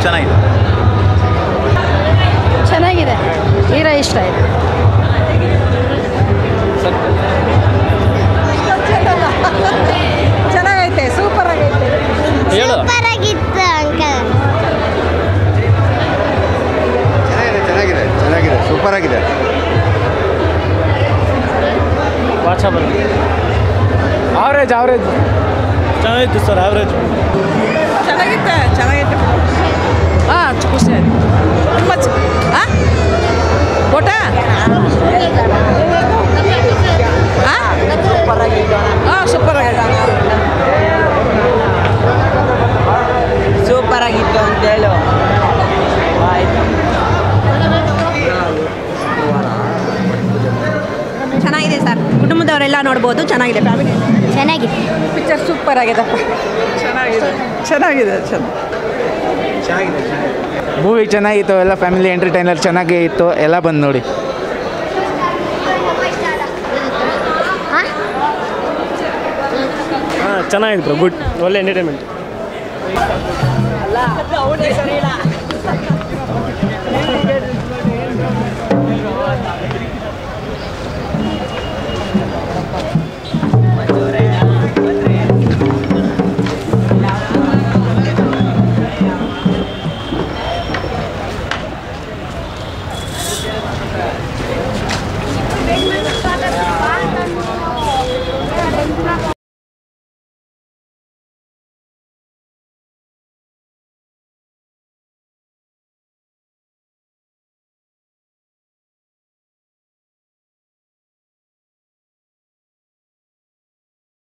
ಚೆನ್ನಾಗಿದೆ ಚೆನ್ನಾಗಿದೆ ಹೀರೋ ಇಷ್ಟ ಆಯಿತು ಚೆನ್ನಾಗೈತೆ ಸೂಪರ್ ಆಗೈತೆ ಹೇಳು ಆಗಿತ್ತು ಅಂಕಲ್ ಚೆನ್ನಾಗಿದೆ ಚೆನ್ನಾಗಿದೆ ಚೆನ್ನಾಗಿದೆ ಸೂಪರ್ ಆಗಿದೆ ವಾಟ್ಸಪ್ಪಲ್ಲಿ ಆವ್ರೇಜ್ ಆವ್ರೇಜ್ ಚೆನ್ನಾಗಿತ್ತು ಸರ್ ಆವ್ರೇಜ್ ಚೆನ್ನಾಗಿತ್ತೆ ಚೆನ್ನಾಗೈತೆ ಹಾಂ ಖುಷಿ ಆಯ್ತು ತುಂಬ ಚ ಹಾಂ ಊಟ ಹಾಂ ಹಾಂ ಸೂಪರ್ ಆಗೈತೆ ಸೂಪರ್ ಆಗಿತ್ತು ಅಂತ ಹೇಳು ಆಯ್ತು ಚೆನ್ನಾಗಿದೆ ಸರ್ ಕುಟುಂಬದವರೆಲ್ಲ ನೋಡ್ಬೋದು ಚೆನ್ನಾಗಿದೆ ಫ್ಯಾಮಿಲಿ ಚೆನ್ನಾಗಿದೆ ಪಿಕ್ಚರ್ ಸೂಪರ್ ಆಗಿದೆಪ್ಪ ಚೆನ್ನಾಗಿದೆ ಚೆನ್ನಾಗಿದೆ ಚೆನ್ನಾಗಿ ಮೂವಿ ಚೆನ್ನಾಗಿತ್ತು ಎಲ್ಲ ಫ್ಯಾಮಿಲಿ ಎಂಟರ್ಟೈನರ್ ಚೆನ್ನಾಗೇ ಇತ್ತು ಎಲ್ಲ ಬಂದು ನೋಡಿ ಹಾಂ ಚೆನ್ನಾಗಿತ್ತು ಗುಡ್ ಒಳ್ಳೆ ಎಂಟರ್ಟೈನ್ಮೆಂಟ್